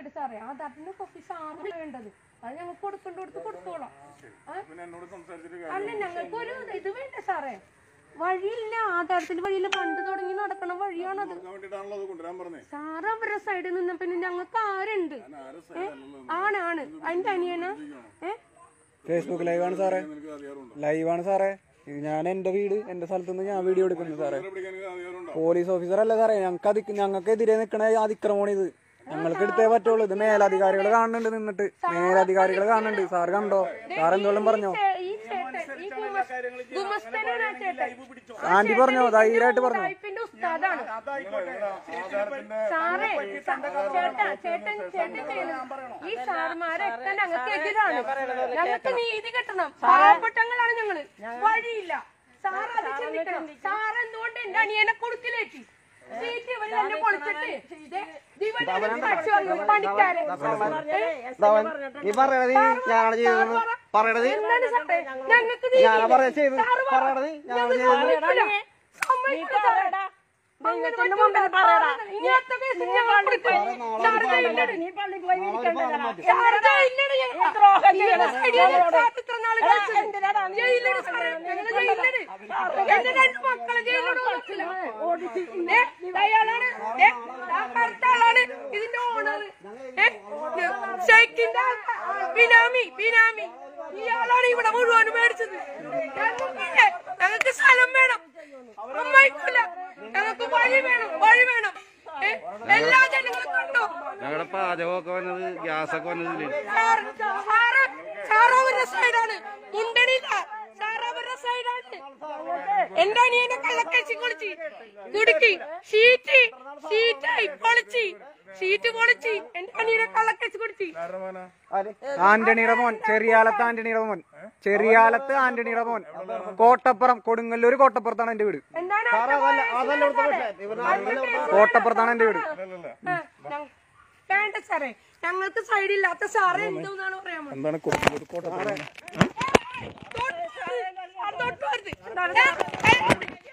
ചോദിക്കട്ടെ സാറേ ആധാറിന്റെ കോപ്പി സാറിന് വേണ്ടത് അത് ഞങ്ങൾ കൊടുക്കേണ്ട കൊടുത്ത് കൊടുത്തോളാം ആ? പിന്നെ എന്നോട് സംസാരിച്ചിട്ട് അല്ല ഞങ്ങൾക്ക് ഒരു ഇത് വേണ്ട സാറേ വഴിയില്ല ആധാരത്തിന്റെ വഴിയില്ല പണ്ട് തുടങ്ങി നടക്കണ വഴിയാണത് കൊടുക്കാൻ വേണ്ടിട്ടാണല്ലോ അത് കൊണ്ടുവരാൻ പറഞ്ഞേ സാറ് അവരുടെ സൈഡിൽ നിന്ന പിന്നെ ഞങ്ങൾക്ക് ആരുണ്ട് ഞാൻ ആരെ സൈഡല്ലല്ലോ ആണാണ് അതിന്റെ അനിയന ഏ ഫേസ്ബുക്ക് ലൈവാണ് സാറേ നിനക്ക് അധികാരമുണ്ടോ ലൈവാണ് സാറേ ഇത് ഞാൻ എന്റെ വീട് എന്റെ സ്ഥലത്ത് നിന്ന് ഞാൻ വീഡിയോ എടുക്കുന്നു സാറേ ഇവരെ പിടിക്കാൻ എനിക്ക് അധികാരമുണ്ടോ പോലീസ് ഓഫീസർ അല്ല സാറേ ഞങ്ങൾക്ക് അതി ഞങ്ങൾക്കെതിരെ നിൽക്കണ അതിക്രമമാണ് ഇത് ഞങ്ങൾക്ക് എടുത്തേ പറ്റുള്ളൂ ഇത് മേലധികാരികൾ കാണുന്നുണ്ട് നിന്നിട്ട് മേലധികാരികൾ കാണുന്നുണ്ട് സാർ കണ്ടോ സാർ എന്തുകൊണ്ടും പറഞ്ഞോ ചേ- ഈ ചേട്ടൻ ഈ ഗുമസ്- ഗുമസ്തനാണ് ആ ചേട്ടൻ ആന്റി പറഞ്ഞോ ധൈര്യമായിട്ട് പറഞ്ഞോ സായിപ്പിന്റെ ഉസ്താദാണ് ആധാരത്തിന്റെ സാറേ സ- ചേട്ടാ ചേട്ടൻ ചേട്ടൻ ചെയ്യുന്നത് ഈ സാറുമാരൊക്കെ ഞങ്ങൾക്ക് എതിരാണ് ഞങ്ങൾക്ക് നീതി കിട്ടണം പാവപ്പെട്ടങ്ങളാണ് ഞങ്ങള് വഴിയില്ല സാർ അത് ചിന്തിക്കണം സാർ എന്തുകൊണ്ട് എന്റെ അനിയനെ കൊടുക്കിലേക്ക് സീറ്റ് ഇവര് തന്നെ പൊളിച്ചിട്ട് ദേ, ഇവര് ഒരു സാക്ഷി പറഞ്ഞു, പണിക്കാരൻ നീ പറയണത് ഞാനാണ് ചെയ്തത് പറയണത് എന്താണ് സാറേ ഞങ്ങൾക്ക് ഞാനാ പറയാ ചെയ്തത് പറയണത് ഞാനാണ് ചെയ്തത് സമ്മതിക്കില്ല ദൈവത്തിന്റെ മുമ്പിൽ പറയടാ ഇങ്ങനത്തെ കേസ് ഞങ്ങൾ പിടിക്കും. സാറ് ജയിലിലിട്. സാറ് ജയിലിലിട് ഞങ്ങൾ. ഇങ്ങനെ സൈഡില് സാർ ഇത്ര നാള് കളിച്ചത്. ജയിലിലിട് സാറേ. ഞങ്ങള് ജയിലിലിട്. എന്റെ രണ്ട് മക്കളെ ജയിലിലിട് ഓടിച്ചില്ല. ദേ, അയാളാണ് ദേ, ആ കറുത്ത ആളാണ് ഇതിന്റെ ഓണർ ഷെയ്ഖിന്റെ ആൾക്കാ- ആ, ബിനാമി ബിനാമി ഇയാളാണ് ഇവിടെ മുഴുവൻ മേടിച്ചത് ഞങ്ങൾക്കില്ലേ? ഞങ്ങൾക്ക് സ്ഥലം വേണം സമ്മതിക്കൂല ഞങ്ങൾക്ക് വഴി വേണം വഴി വേണം ഏ? എല്ലാ ജനങ്ങളും കണ്ടോ ഞങ്ങളുടെ പാചകമൊക്കെ വന്നത് ഗ്യാസൊക്കെ വന്നത് സാറ് സാറ് സാറ് അവരുടെ സൈഡാണ് മുണ്ടണില്ല സാറ് അവരുടെ സൈഡാണ് എന്റെ അനിയനെ കള്ളക്കേച്ചി പൊളിച്ച് കുടുക്കി ഷീറ്റ് ഷീറ്റായി പൊളിച്ച് ഷീറ്റ് പൊളിച്ച് എന്റെ അനിയനെ കള്ളക്കേച്ചി കുടിച്ച് കാരണമാനാ ആന്റണിയുടെ മോൻ ചെറിയാലത്ത് ആന്റണിയുടെ മോൻ ചെറിയാലത്ത് ആന്റണിയുടെ മോൻ കോട്ടപ്പുറം കൊടുങ്ങല്ലൂർ കോട്ടപ്പുറത്താണ് എന്റെ വീട് എന്താണ് അതല്ല ഇവിടുത്തെ പ്രശ്നം ഇവരുടെ കോട്ടപ്പുറത്താണ് എന്റെ വീട് അല്ലല്ല ആ, ഞങ്ങ- വേണ്ട സാറേ ഞങ്ങൾക്ക് സൈഡില്ലാത്ത സാറ് എന്തെന്നാണ് പറയാൻ പോകുന്നത്? എന്താണ് കൊടുക്കുന്നത് കോട്ടപ്പുറം തൊട്ട്- ആ, തൊട്ട് വരുത്. ഏ, ഏ,